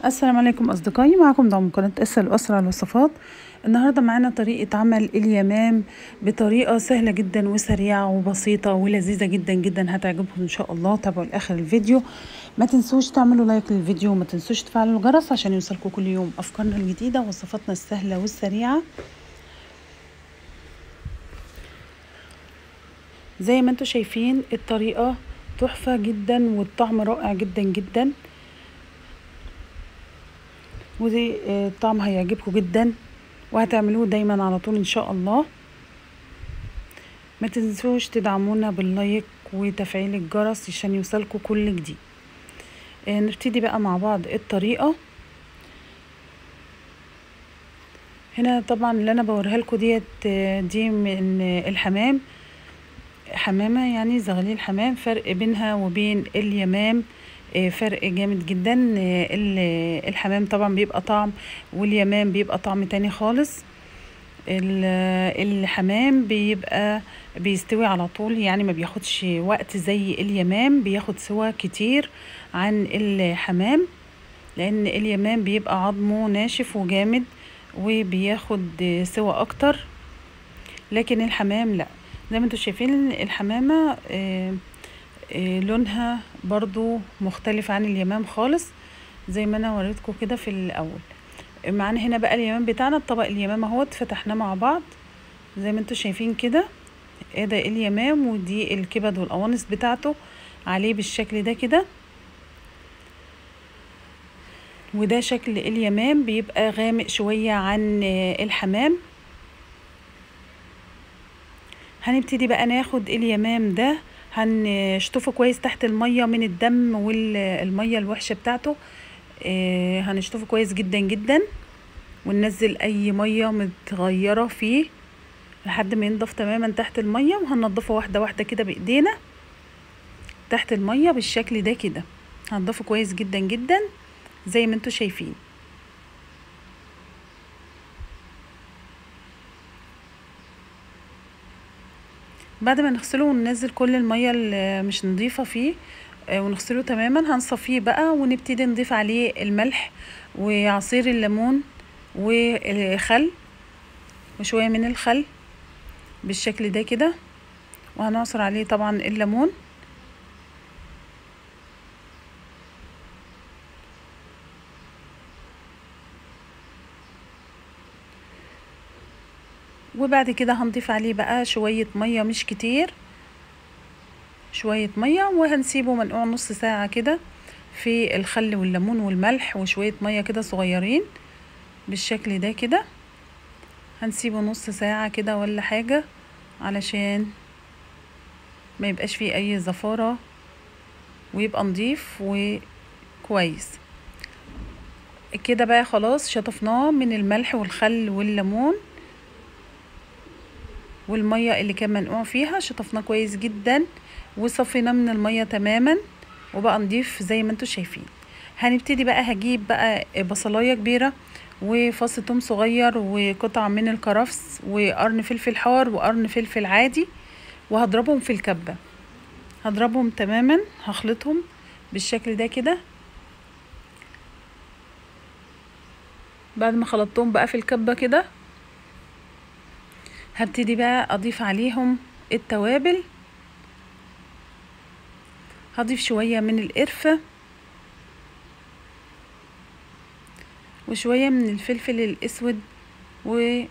السلام عليكم أصدقائي معكم دعم قناة اسأل أسرع الوصفات النهاردة معانا طريقة عمل اليمام بطريقة سهلة جدا وسريعة وبسيطة ولذيذة جدا جدا هتعجبكم إن شاء الله تابعوا لآخر الفيديو ما تنسوش تعملوا لايك للفيديو وما تنسوش تفعلوا الجرس عشان يوصلكم كل يوم أفكارنا الجديدة وصفاتنا السهلة والسريعة زي ما انتم شايفين الطريقة تحفة جدا والطعم رائع جدا جدا ودي الطعم هيعجبكم جدا وهتعملوه دايما على طول ان شاء الله ما تنسوش تدعمونا باللايك وتفعيل الجرس عشان يوصلكم كل جديد نبتدي بقى مع بعض الطريقة هنا طبعا اللي انا بوريها لكم ديت دي من الحمام حمامة يعني زغليل حمام فرق بينها وبين اليمام فرق جامد جدا الحمام طبعا بيبقى طعم واليمام بيبقى طعم تاني خالص الحمام بيبقى بيستوي على طول يعني ما بياخدش وقت زي اليمام بياخد سوا كتير عن الحمام لان اليمام بيبقى عظمه ناشف وجامد وبياخد سوا اكتر لكن الحمام لا زي ما انتم شايفين الحمامة آه آه لونها برضو مختلف عن اليمام خالص زي ما انا وريتكم كده في الاول معانا هنا بقى اليمام بتاعنا الطبق اليمام اهوت فتحناه مع بعض زي ما انتم شايفين كده ايه ده اليمام ودي الكبد والقوانص بتاعته عليه بالشكل ده كده وده شكل اليمام بيبقى غامق شوية عن الحمام هنبتدي بقى ناخد اليمام ده هنشطفه كويس تحت المية من الدم والمية الوحشة بتاعته آه هنشطفه كويس جدا جدا وننزل اي مية متغيرة فيه لحد ما ينضف تماما تحت المية وهننضفه واحدة واحدة كده بايدينا تحت المية بالشكل ده كده هنضفه كويس جدا جدا زي ما انتوا شايفين بعد ما نغسله وننزل كل المية اللي مش نظيفة فيه ونغسله تماما هنصفيه بقى ونبتدي نضيف عليه الملح وعصير الليمون وخل وشوية من الخل بالشكل ده كده وهنعصر عليه طبعا الليمون وبعد كده هنضيف عليه بقى شوية مية مش كتير شوية مية وهنسيبه منقوع نص ساعة كده في الخل والليمون والملح وشوية مية كده صغيرين بالشكل ده كده هنسيبه نص ساعة كده ولا حاجة علشان ما يبقاش فيه اي زفارة ويبقى نضيف وكويس كده بقى خلاص شطفناه من الملح والخل والليمون والمية اللي كان منقوع فيها شطفناه كويس جدا وصفيناه من المية تماما وبقى نضيف زي ما انتوا شايفين هنبتدي بقى هجيب بقى بصلاية كبيرة وفص توم صغير وقطع من الكرفس وقرن فلفل حار وقرن فلفل عادي وهضربهم في الكبة هضربهم تماما هخلطهم بالشكل ده كده بعد ما خلطتهم بقى في الكبة كده هبتدي بقى اضيف عليهم التوابل هضيف شوية من القرفة وشوية من الفلفل الاسود و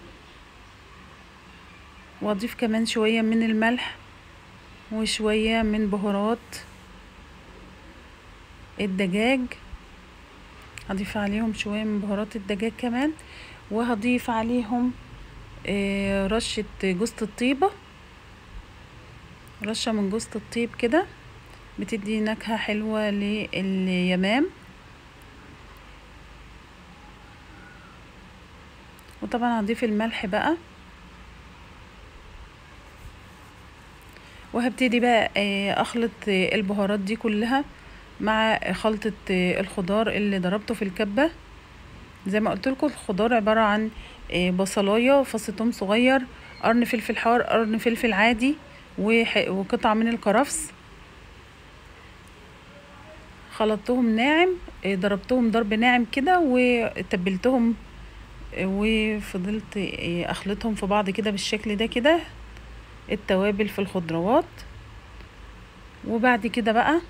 واضيف كمان شوية من الملح وشوية من بهارات الدجاج هضيف عليهم شوية من بهارات الدجاج كمان وهضيف عليهم رشة جوزة الطيبة رشة من جوزة الطيب كده بتدي نكهة حلوة لليمام وطبعا هضيف الملح بقى وهبتدي بقى اخلط البهارات دي كلها مع خلطة الخضار اللي ضربته في الكبة زي ما قلت لكم الخضار عبارة عن بصلايه فص توم صغير قرن فلفل حار قرن فلفل عادي وقطعة من الكرفس خلطتهم ناعم آه، ضربتهم ضرب ناعم كده وتبلتهم آه، وفضلت آه، اخلطهم في بعض كده بالشكل ده كده التوابل في الخضروات وبعد كده بقى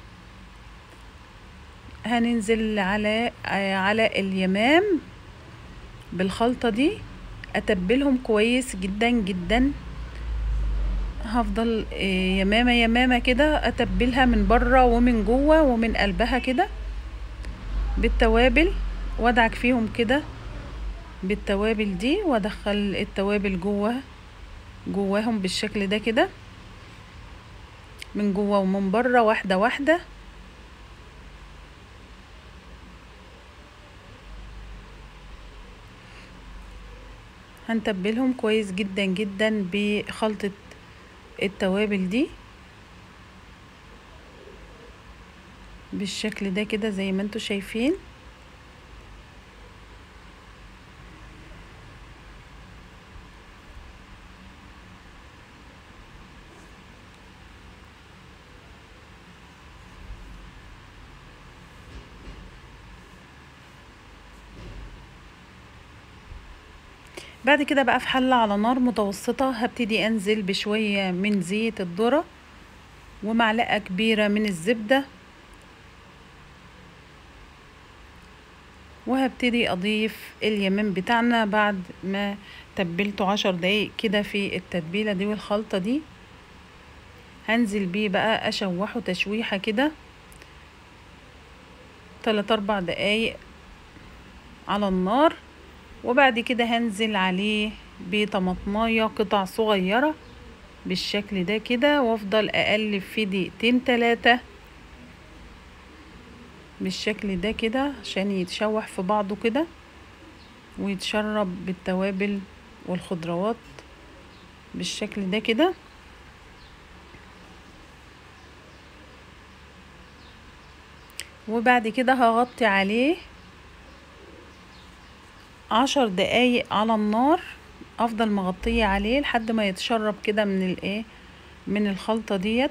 هننزل على على اليمام بالخلطة دي اتبلهم كويس جدا جدا هفضل يمامة يمامة كده اتبلها من بره ومن جوه ومن قلبها كده بالتوابل وادعك فيهم كده بالتوابل دي وادخل التوابل جوه جواهم بالشكل ده كده من جوه ومن بره واحده واحده هنتبلهم كويس جدا جدا بخلطة التوابل دي بالشكل ده كده زي ما انتوا شايفين بعد كده بقى في حلة على نار متوسطة هبتدي انزل بشوية من زيت الذرة ومعلقة كبيرة من الزبدة وهبتدي اضيف اليمام بتاعنا بعد ما تبلته عشر دقايق كده في التتبيلة دي والخلطة دي هنزل بيه بقى اشوحه تشويحة كده تلات اربع دقايق على النار وبعد كده هنزل عليه بطماطمايه قطع صغيرة بالشكل ده كده وافضل اقلب فيه دقيقتين تلاتة بالشكل ده كده عشان يتشوح في بعضه كده ويتشرب بالتوابل والخضروات بالشكل ده كده وبعد كده هغطي عليه عشر دقايق على النار افضل مغطية عليه لحد ما يتشرب كده من الايه من الخلطة ديت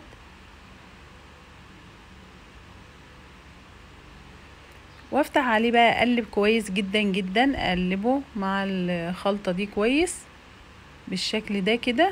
وافتح عليه بقى اقلب كويس جدا جدا اقلبه مع الخلطة دي كويس بالشكل ده كده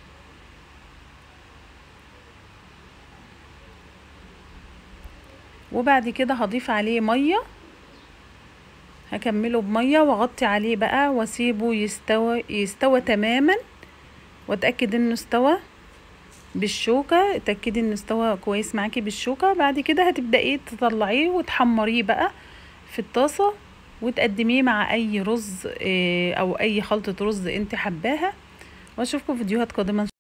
وبعد كده هضيف عليه ميه هكمله بمية واغطي عليه بقى واسيبه يستوى يستوى تماما واتاكد انه استوى بالشوكة اتاكدي انه استوى كويس معاكي بالشوكة بعد كده هتبدأي تطلعيه وتحمريه بقى في الطاسة وتقدميه مع اي رز او اي خلطة رز انت حباها واشوفكم فيديوهات قادمة